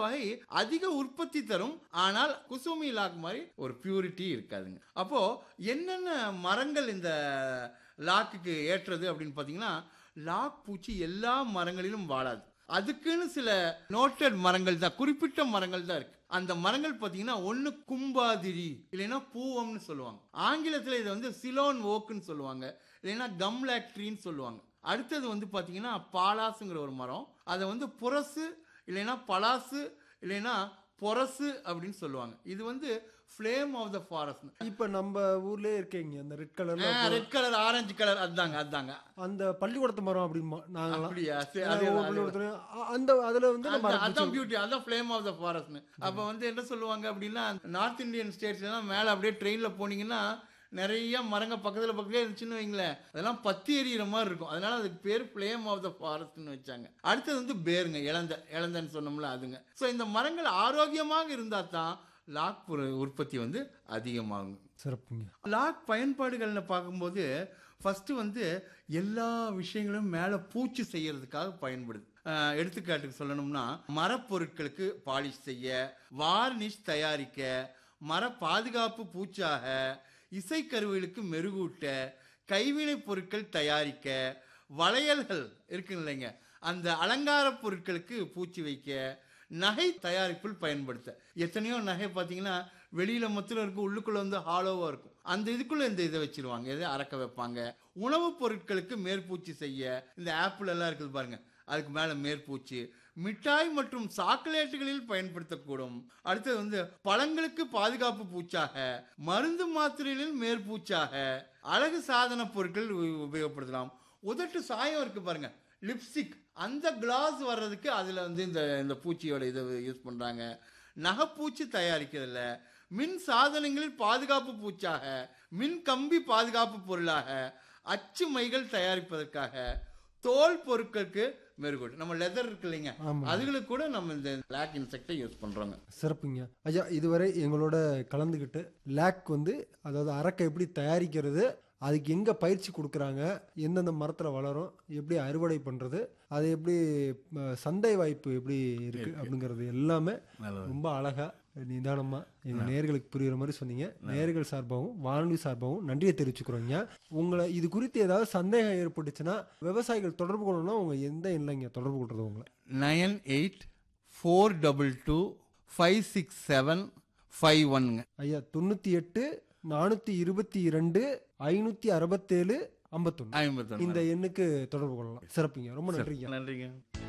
வகை அதிக உற்பத்தி தரும் ஆனால் குசுமி லாக் மாதிரி ஒரு பியூரிட்டி இருக்காதுங்க அப்போ என்னென்ன மரங்கள் இந்த லாக்குக்கு ஏற்றது அப்படின்னு பார்த்தீங்கன்னா லாக் பூச்சி எல்லா மரங்களிலும் வாழாது அதுக்குன்னு சில நோட்டட் மரங்கள் தான் குறிப்பிட்ட மரங்கள் தான் இருக்கு அந்த மரங்கள் பார்த்தீங்கன்னா ஒன்று கும்பாதிரி இல்லைன்னா பூவம்னு சொல்லுவாங்க ஆங்கிலத்தில் இதை வந்து சிலோன் ஓக்குன்னு சொல்லுவாங்க இல்லைன்னா கம்லாக்ட்ரின்னு சொல்லுவாங்க அடுத்தது வந்து பார்த்தீங்கன்னா பாலாசுங்கிற ஒரு மரம் அதை வந்து புரசு இல்லைன்னா பலாசு இல்லைன்னா பொரசு அப்படின்னு சொல்லுவாங்க இது வந்து ஃப்ளேம் ஆஃப் த ஃபாரஸ்ட் இப்ப நம்ம ஊர்லயே இருக்கீங்க அந்த ரெட் கலர்ல ரெட் கலர் ஆரஞ்சு கலர் அதாங்க அதாங்க அந்த பள்ளிக்கூடத்து மரம் அப்படிமா நாங்களாம் அப்படியா சரி, ஏன்னா அதே ஒவ்வொரு தான், அதே தான். பள்ளிக்கூடத்துலயும் அ- அந்த அதுல வந்து நம்ம அந்த- அரபிச்சு- அதான் பியூட்டி அதான் ஃப்ளேம் ஆஃப் த ஃபாரஸ்ட் அப்ப வந்து என்ன சொல்லுவாங்க அப்படின்னா நார்த் இந்தியன் ஸ்டேட்ஸ்லாம் மேல அப்படியே ட்ரெயின்ல போனீங்கன்னா நிறைய மரங்க பக்கத்துல பக்கத்துல இருந்துச்சுன்னு வைங்களேன் அதெல்லாம் பத்தி எரியிற மாதிரி இருக்கும் அதனால அதுக்கு பேர் ஃப்ளேம் ஆஃப் த ஃபாரஸ்ட்னு வச்சாங்க அடுத்தது வந்து பேருங்க இளந்த இளந்தன்னு சொன்னோம்ல அதுங்க ஸோ இந்த மரங்கள் ஆரோக்கியமாக இருந்தா தான் லாக் புர- உற்பத்தி வந்து அதிகமாகும் சிறப்புங்க லாக் பயன்பாடுகள்னு பார்க்கும்போது ஃபஸ்ட்டு வந்து எல்லா விஷயங்களும் மேலே பூச்சி செய்யறதுக்காக பயன்படுது அஹ் எடுத்துக்காட்டுக்கு சொல்லணும்னா மரப்பொருட்களுக்கு பாலிஷ் செய்ய வார்னிஷ் தயாரிக்க மர பாதுகாப்பு பூச்சாக இசைக்கருவிகளுக்கு மெருகூட்ட கைவினைப் பொருட்கள் தயாரிக்க வளையல்கள் இருக்கு இல்லைங்க அந்த அலங்கார பொருட்களுக்கு பூச்சி வைக்க நகை தயாரிப்பில் பயன்படுத்த எத்தனையோ நகை பார்த்தீங்கன்னா வெளியில மொத்தம் இருக்கும் உள்ளுக்குள்ள வந்து ஹாலோவா இருக்கும் அந்த இதுக்குள்ள இந்த இதை வச்சிருவாங்க இதை அறக்க வைப்பாங்க உணவுப் பொருட்களுக்கு மேற்பூச்சி செய்ய இந்த ஆப்பிள் எல்லாம் இருக்குது பாருங்க அதுக்கு மேல மேற்பூச்சி மிட்டாய் மற்றும் சாக்லேட்டுகளில் பயன்படுத்தக்கூடும் அடுத்தது வந்து பழங்களுக்கு பாதுகாப்பு பூச்சாக மருந்து மாத்திரைகளில் மேற்பூச்சாக அழகு சாதன பொருட்கள் உ- உபயோகப்படுத்தலாம் உதட்டு சாயம் இருக்கு பாருங்க லிப்ஸ்டிக் அந்த கிளாஸ் வர்றதுக்கு அதில் வந்து இந்த இந்த பூச்சியோட இதை யூஸ் பண்ணுறாங்க நகைப்பூச்சி தயாரிக்கிறதுல மின் சாதனங்களில் பாதுகாப்பு பூச்சாக மின் கம்பி பாதுகாப்பு பொருளாக அச்சு மைகள் தயாரிப்பதற்காக தோல் பொருட்களுக்கு மெருகூட்டு நம்ம லெதர் இருக்கு இல்லைங்க ஆமா. அதுகளுக்கு கூட நம்ம இந்த பிளாக் இன்செக்டை யூஸ் பண்ணுறோங்க சிறப்புங்க ஐயா இதுவரை எங்களோட கலந்துக்கிட்டு லேக் வந்து அதாவது அரக்கை எப்படி தயாரிக்கிறது அதுக்கு எங்கே பயிற்சி கொடுக்குறாங்க எந்தெந்த மரத்தில் வளரும் எப்படி அறுவடை பண்ணுறது அது எப்படி ம, சந்தை வாய்ப்பு எப்படி இருக்கு அப்படிங்கிறது எல்லாமே ரொம்ப அழகா நிதானமா எங்க நேர்களுக்கு புரியுற மாதிரி சொன்னீங்க நேர்கள் சார்பாகவும் வானொலி சார்பாகவும் நன்றியை தெரிவிச்சுக்கிறோங்க உங்களை இது குறித்து ஏதாவது சந்தேகம் ஏற்பட்டுச்சுன்னா விவசாயிகள் தொடர்பு கொள்ளணும்னா உங்க எந்த இல்லைங்க தொடர்பு கொள்றது உங்களை nine eight four double two five six seven five ஒன்னுங்க ஐயா தொண்ணூத்தி எட்டு நானூத்தி இருபத்தி இரண்டு ஐநூத்தி அறுபத்தேழு ஐம்பத்தொன்னு ஐம்பத்தொன்று இந்த எண்ணுக்கு தொடர்பு கொள்ளலாம் சிறப்புங்க ரொம்ப நன்றிங்க நன்றிங்க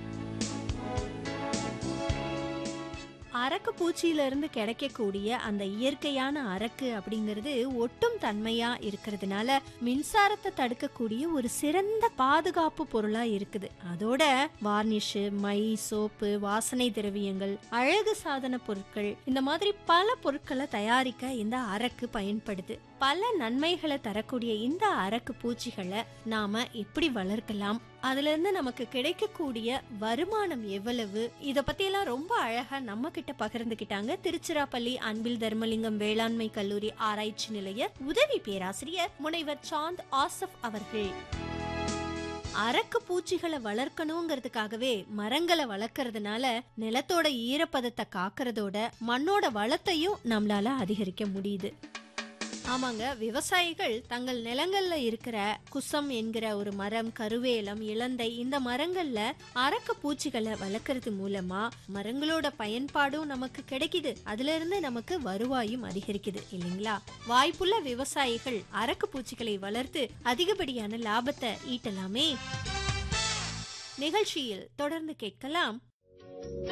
அரக்கு பூச்சியில இருந்து கிடைக்கக்கூடிய அந்த இயற்கையான அரக்கு அப்படிங்கிறது ஒட்டும் தன்மையா இருக்கிறதுனால மின்சாரத்தை தடுக்கக்கூடிய ஒரு சிறந்த பாதுகாப்பு பொருளா இருக்குது அதோட வார்னிஷ் மை சோப்பு வாசனை திரவியங்கள் அழகு சாதன பொருட்கள் இந்த மாதிரி பல பொருட்களை தயாரிக்க இந்த அரக்கு பயன்படுது பல நன்மைகளை தரக்கூடிய இந்த அரக்கு பூச்சிகளை நாம எப்படி வளர்க்கலாம் அதுல இருந்து நமக்கு கிடைக்கக்கூடிய வருமானம் எவ்வளவு இத பத்தி எல்லாம் ரொம்ப அழகா நம்ம கிட்ட பகிர்ந்துகிட்டாங்க திருச்சிராப்பள்ளி அன்பில் தர்மலிங்கம் வேளாண்மை கல்லூரி ஆராய்ச்சி நிலைய உதவி பேராசிரியர் முனைவர் சாந்த் ஆசப் அவர்கள் அரக்கு பூச்சிகளை வளர்க்கணுங்கிறதுக்காகவே மரங்களை வளர்க்கறதுனால நிலத்தோட ஈரப்பதத்தை காக்கறதோட மண்ணோட வளத்தையும் நம்மளால அதிகரிக்க முடியுது ஆமாங்க விவசாயிகள் தங்கள் நிலங்கள்ல இருக்கிற குசம் என்கிற ஒரு மரம் கருவேலம் இலந்தை இந்த மரங்கள்ல அரக்க பூச்சிகளை வளர்க்கறது மூலமா மரங்களோட பயன்பாடும் நமக்கு கிடைக்குது அதுல இருந்து நமக்கு வருவாயும் அதிகரிக்குது இல்லைங்களா வாய்ப்புள்ள விவசாயிகள் அரக்கு பூச்சிகளை வளர்த்து அதிகப்படியான லாபத்தை ஈட்டலாமே நிகழ்ச்சியில் தொடர்ந்து கேட்கலாம்